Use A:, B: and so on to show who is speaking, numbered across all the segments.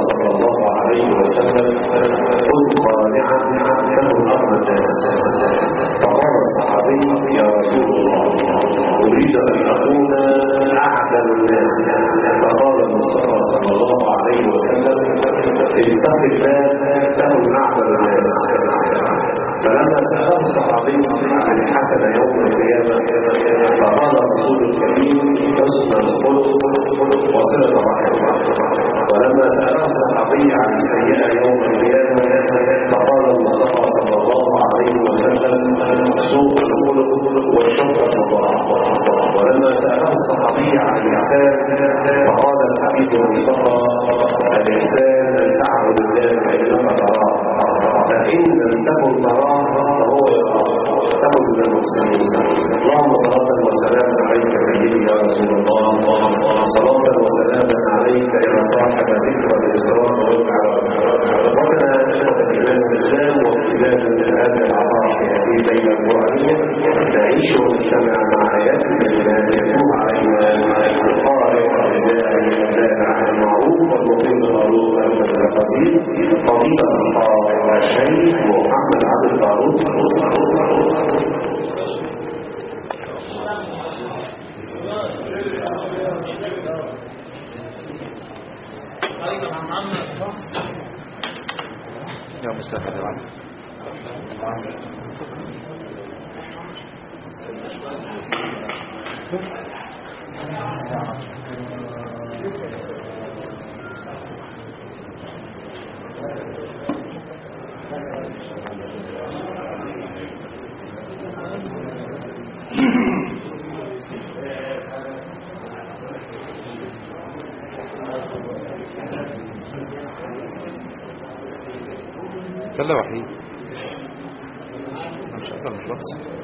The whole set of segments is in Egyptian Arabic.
A: صلى الله عليه وسلم كن قانعا تكن أغنى الناس فقال الصحابي يا رسول الله أريد أن أكون أعدل الناس فقال المصطفى صلى الله عليه وسلم اتق الله تكن أعدل الناس فلما سأله الصحابي عن الحسن يوم القيامة فقال الرسول الكريم حسن الخلق وصلة الرحم ولما سأله الصحابي عن السيئة يوم القيامة فقال المصطفى صلى الله عليه وسلم سوء الخلق والشق المضاعف ولما سأله الصحابي عن الإحسان فقال الحبيب المصطفى الإحسان أن تعبد الله كأنما تراه فإن لم تكن تراه فهو يراك تكن من المحسنين اللهم صلاة وسلاما عليك سيدي يا رسول الله صلاة وسلاما عليك يا صاحب ذكرى الإسراء والمعراج ربنا إخوة الإيمان والإسلام واختلاف من هذا العطاء في هذه الليلة القرآنية نعيش ونستمع مع آيات الكلمات يتوب علينا القارئ الرزاق الإنسان عن المعروف والمقيم بالمعروف والمجد القصير فضيلة القارئ الشيخ محمد عبد الفاروق
B: يا مسهل يا عم تلا وحيد مش قادر مش بس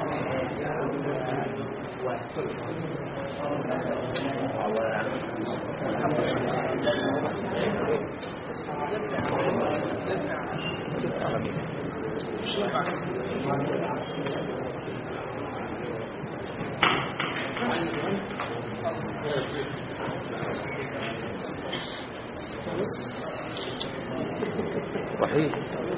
B: وحيد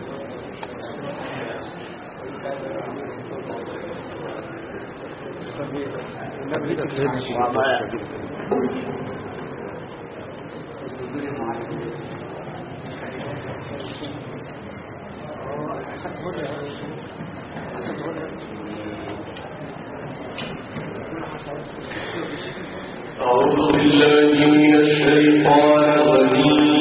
A: أعوذ بالله من الشيطان الرجيم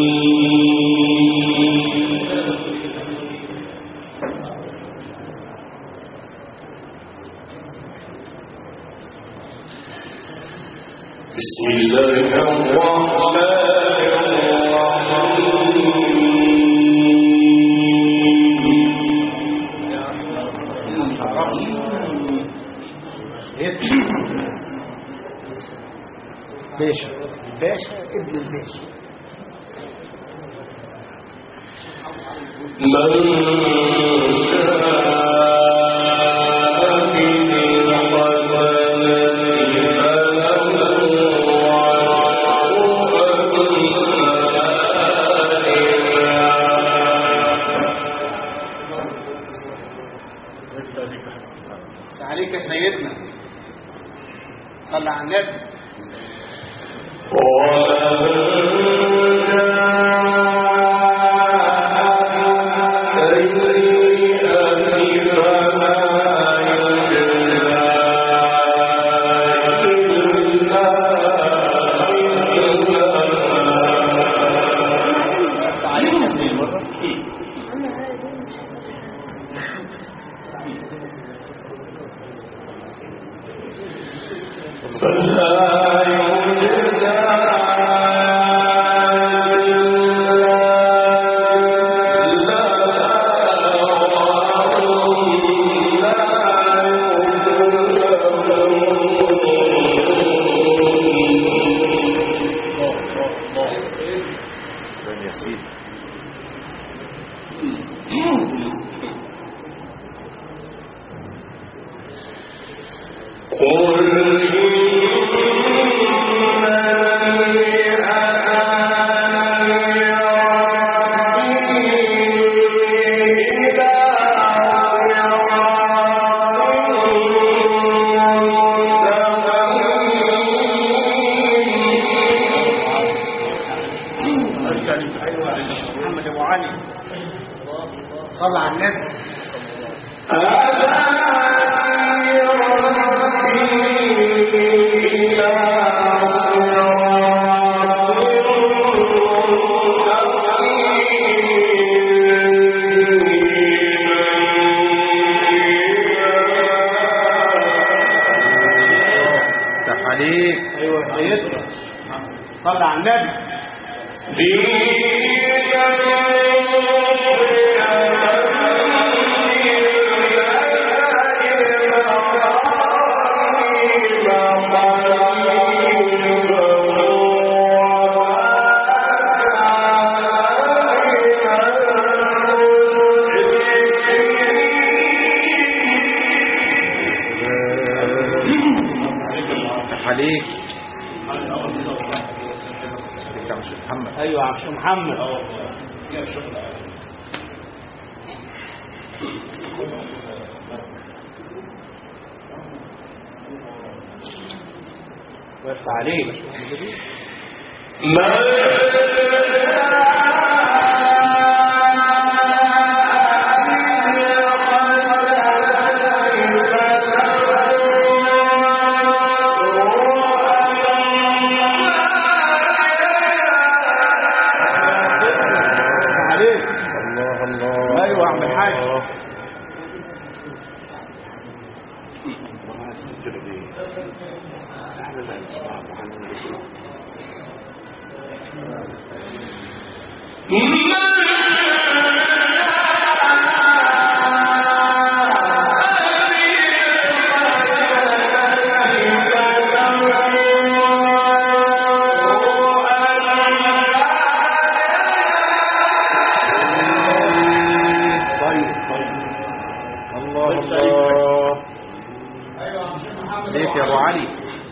A: بسم الله الرحمن
C: باشا باشا ابن الباشا
A: من كان
C: عليك يا سيدنا صلى على النبي عليك يا سيدنا
A: فلا يجزى
B: اسلام ياسين
A: قل إنني أنا
C: صلى على النبي
B: افتح عليك
C: ايوه يا سيدنا صلى على النبي
B: افتح عليك انت مش محمد
C: ايوه يا عبد محمد ويفتح عليك ويفتح عليك
B: الله الله
C: أيوة يا عم الحاج. طيب طيب
B: الله الله ليك يا ابو علي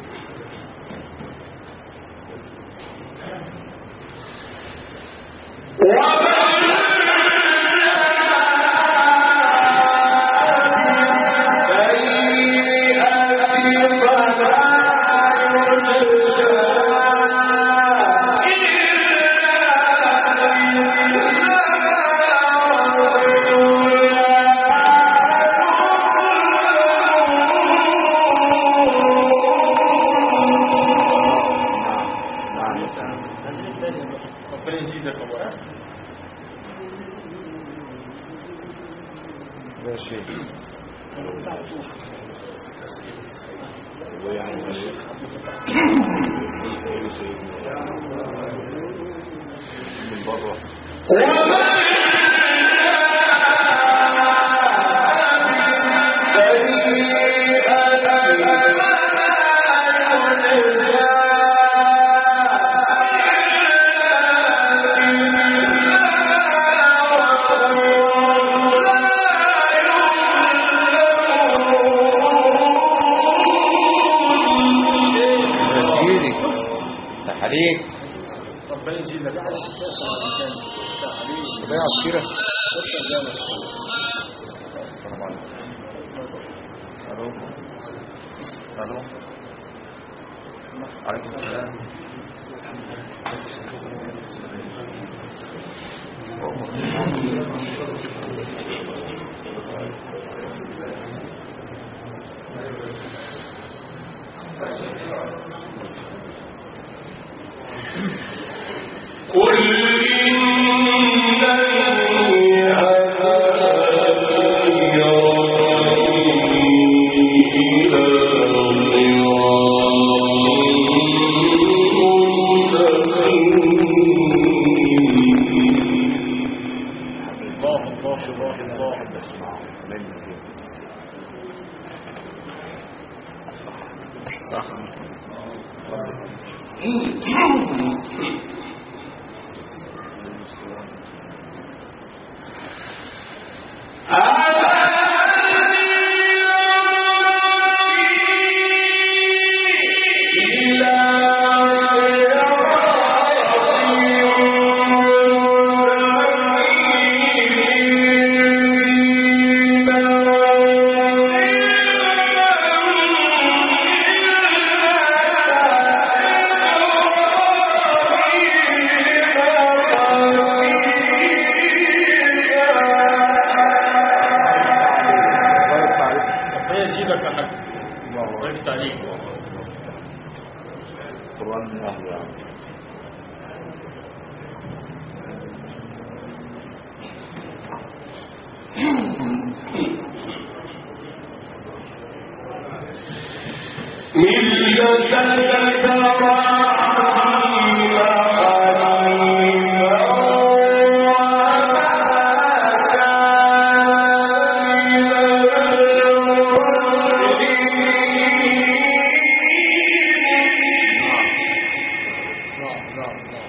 B: ماشي من بره يا سيدي افتح عليك طبيعة كتيرة السلام عليكم الو الو عليكم السلام صح
D: Thank
B: تعليقك يا حاج ضيف تعليق
C: قرآن من أهل العالم
B: نعم نعم نعم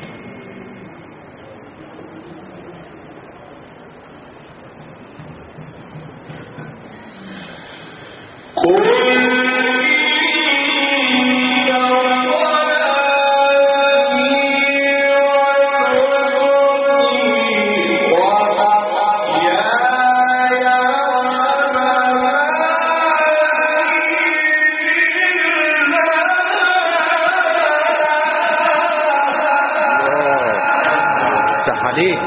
C: افتح عليك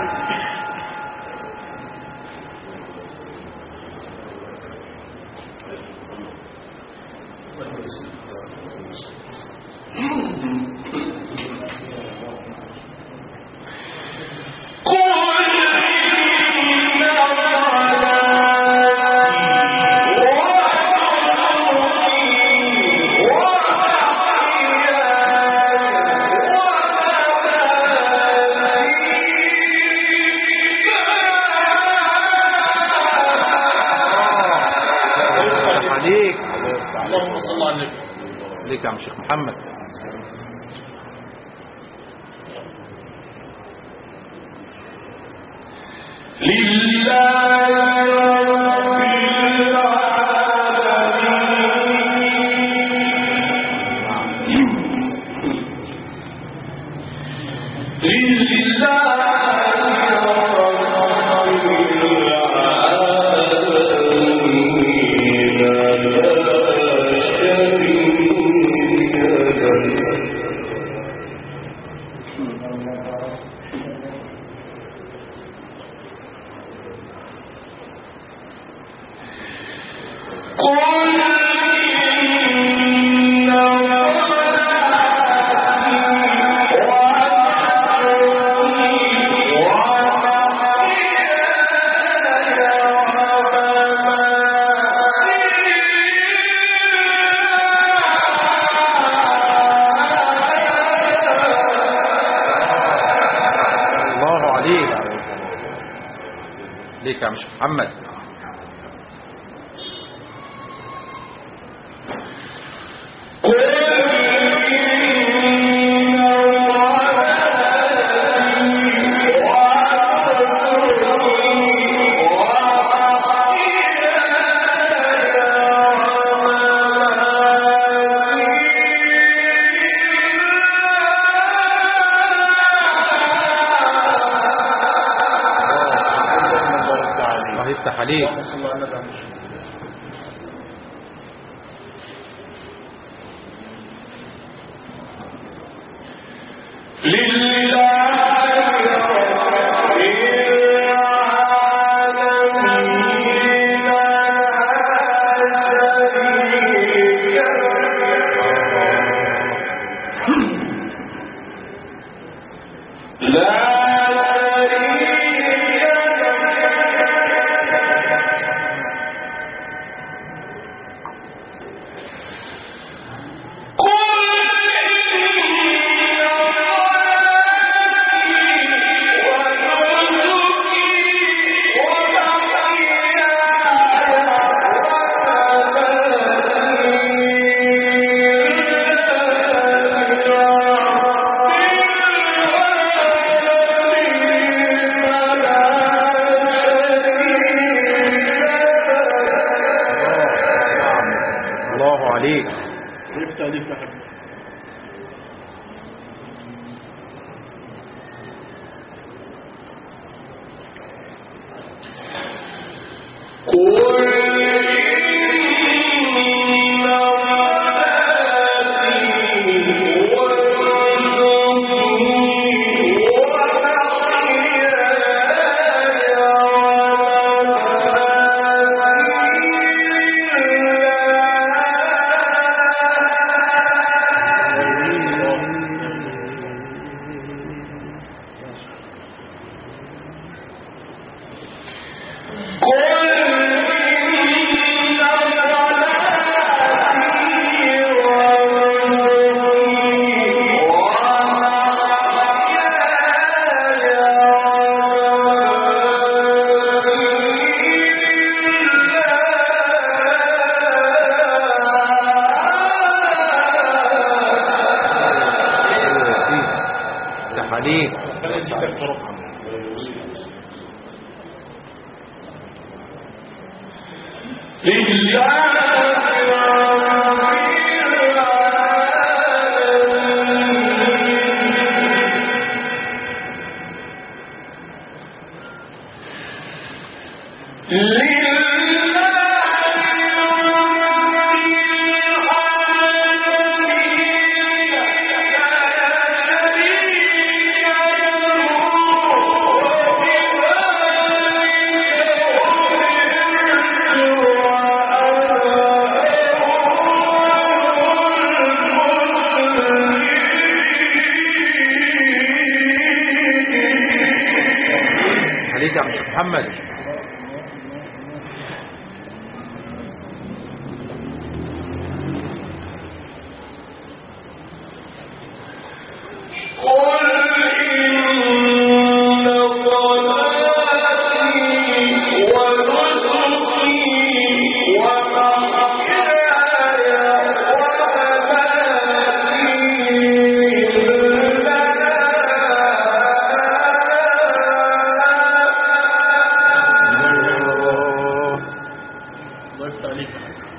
C: افتح عليك
B: اللهم صل على النبي
C: عليك يا عم شيخ محمد الله عليك ليك يا عم شيخ محمد الله يفتح عليك
B: اللهم صل على النبي
C: الله عليك
B: ضيف تعليق يا حاج
D: وَمَا
B: الله يفتح عليك يا حاج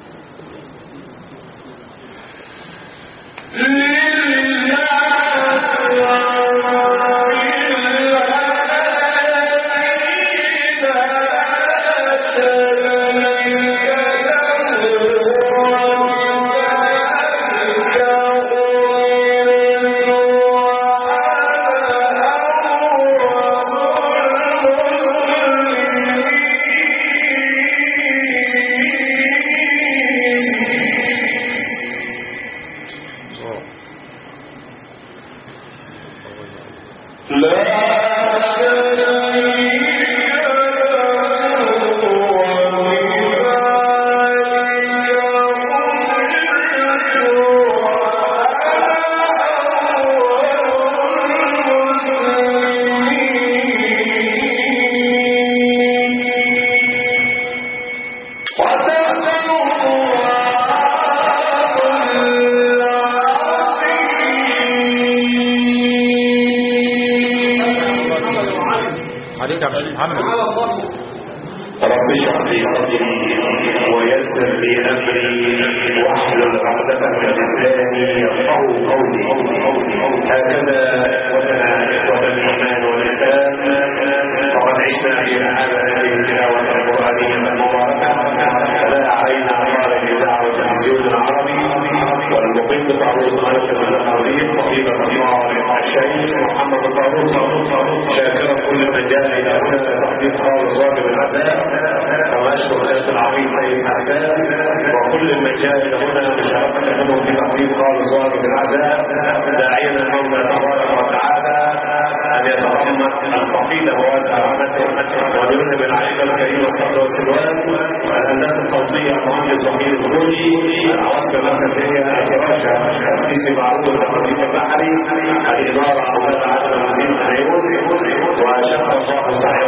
C: عليك يا باشا محمد
A: رب اشرح لي صدري ويسر لي امري واحلل عقدة من لساني يفقهوا قولي هكذا اخوتنا اخوة الايمان والاسلام فقد عشنا في هذا هذه التلاوة القرآنية المباركة فلا علينا قال بدعوة التلفزيون العربي والمقيم بتعرض مركز الزهرية فضيلة الله الشيخ محمد الطاروق شاكرا كل من جاء الى هنا لتقديم خالص واجب العزاء كما اشكر سيد العظيم سيد حسان وكل من جاء الى هنا بشرفة منهم في تقديم خالص واجب العزاء داعيا المولى تبارك وتعالى ان يتضمن القصيدة وواسع رحمته ويمن بالعلم الكريم والصبر والسلوان الهندسة الصوتية المهندس وحيد الخروجي العواصم المركزية الرشا السيسي معروف التقديم البحري الإدارة أولاد عدد المدير الحيوز وشكر الله سعيد